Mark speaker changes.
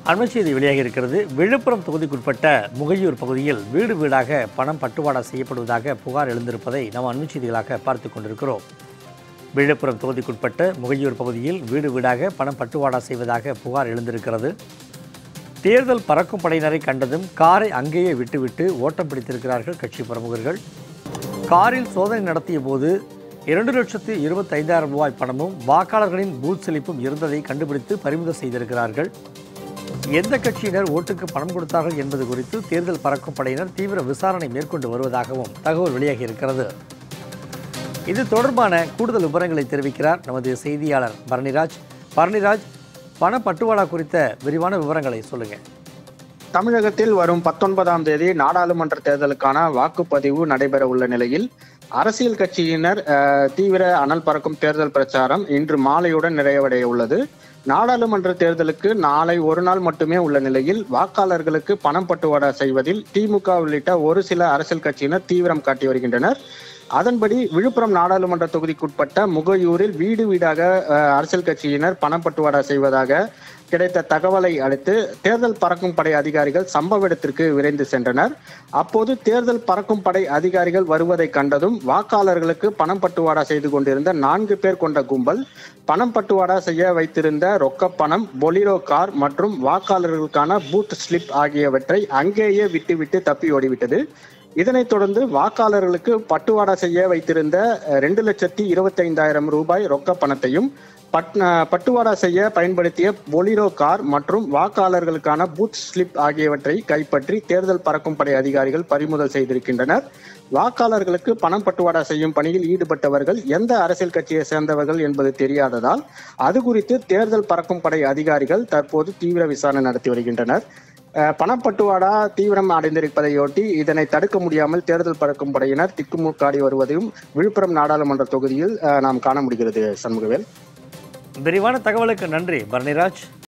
Speaker 1: அண்மை செய்தி வெளியாகி இருக்கிறது விழுப்புரம் தொகுதிக்குட்பட்ட முகையூர் பகுதியில் வீடு வீடாக பணம் பட்டுவாடா செய்யப்படுவதாக புகார் எழுந்திருப்பதை நாம் அண்மை செய்திகளாக பார்த்து கொண்டிருக்கிறோம் விழுப்புரம் தொகுதிக்குட்பட்ட முகையூர் பகுதியில் வீடு வீடாக பணம் பட்டுவாடா செய்வதாக புகார் எழுந்திருக்கிறது தேர்தல் பறக்கும் படையினரை கண்டதும் காரை அங்கேயே விட்டுவிட்டு ஓட்டம் பிடித்திருக்கிறார்கள் கட்சி பிரமுகர்கள் காரில் சோதனை நடத்திய போது இரண்டு லட்சத்து இருபத்தைந்தாயிரம் ரூபாய் பணமும் வாக்காளர்களின் பூத் சிலிப்பும் இருந்ததை கண்டுபிடித்து பறிமுதல் செய்திருக்கிறார்கள் எந்த கட்சியினர் ஓட்டுக்கு பணம் கொடுத்தார்கள் என்பது குறித்து தேர்தல் பறக்கும் படையினர் தீவிர விசாரணை மேற்கொண்டு வருவதாகவும் தகவல் வெளியாகி இருக்கிறது இது தொடர்பான கூடுதல் விவரங்களை தெரிவிக்கிறார் நமது செய்தியாளர் பரணிராஜ் பரணிராஜ் பண பட்டுவாடா குறித்த விரிவான விவரங்களை சொல்லுங்க
Speaker 2: தமிழகத்தில் வரும் பத்தொன்பதாம் தேதி நாடாளுமன்ற தேர்தலுக்கான வாக்குப்பதிவு நடைபெற உள்ள நிலையில் அரசியல் கட்சியினர் அஹ், தீவிர அனல் பறக்கும் தேர்தல் பிரச்சாரம் இன்று மாலையுடன் நிறைவடைய உள்ளது நாடாளுமன்ற தேர்தலுக்கு நாளை ஒரு நாள் மட்டுமே உள்ள நிலையில் வாக்காளர்களுக்கு பணம் பட்டுவாடா செய்வதில் திமுக உள்ளிட்ட ஒரு சில அரசியல் கட்சியினர் தீவிரம் காட்டி வருகின்றனர் அதன்படி விழுப்புரம் நாடாளுமன்ற தொகுதிக்குட்பட்ட முகையூரில் வீடு வீடாக அஹ், அரசியல் கட்சியினர் பணம் பட்டுவாடா செய்வதாக கிடைத்த தகவலை அடுத்து தேர்தல் பறக்கும் படை அதிகாரிகள் சம்பவ இடத்திற்கு விரைந்து சென்றனர் அப்போது தேர்தல் பறக்கும் படை அதிகாரிகள் வருவதை கண்டதும் வாக்காளர்களுக்கு பணம் பட்டுவாடா செய்து கொண்டிருந்த நான்கு பேர் கொண்ட கும்பல் பணம் பட்டுவாடா செய்ய வைத்திருந்த ரொக்கப் பணம் பொலிரோ கார் மற்றும் வாக்காளர்களுக்கான பூத் ஸ்லிப் ஆகியவற்றை அங்கேயே விட்டுவிட்டு தப்பி ஓடிவிட்டது இதனைத் தொடர்ந்து வாக்காளர்களுக்கு பட்டுவாடா செய்ய வைத்திருந்த அஹ், ரெண்டு லட்சத்தி இருபத்தைந்தாயிரம் ரூபாய் ரொக்க பணத்தையும் பட் அஹ், பட்டுவாடா செய்ய பயன்படுத்திய பொலிரோ கார் மற்றும் வாக்காளர்களுக்கான பூத் ஸ்லிப் ஆகியவற்றை கைப்பற்றி தேர்தல் பறக்கும் படை அதிகாரிகள் பறிமுதல் செய்திருக்கின்றனர் வாக்காளர்களுக்கு பணம் பட்டுவாடா செய்யும் பணியில் ஈடுபட்டவர்கள் எந்த அரசியல் கட்சியை சேர்ந்தவர்கள் என்பது தெரியாததால் அது குறித்து தேர்தல் பறக்கும் படை அதிகாரிகள் தற்போது தீவிர விசாரணை நடத்தி வருகின்றனர் அஹ், பணப்பட்டுவாடா தீவிரம் அடைந்திருப்பதையொட்டி இதனை தடுக்க முடியாமல் தேர்தல் பறக்கும் படையினர் திக்குமுக்காடி வருவதையும் விழுப்புரம் நாடாளுமன்ற தொகுதியில் அஹ், நாம் காண முடிகிறது சண்முகவேல்
Speaker 1: விரிவான தகவலுக்கு நன்றி பரணிராஜ்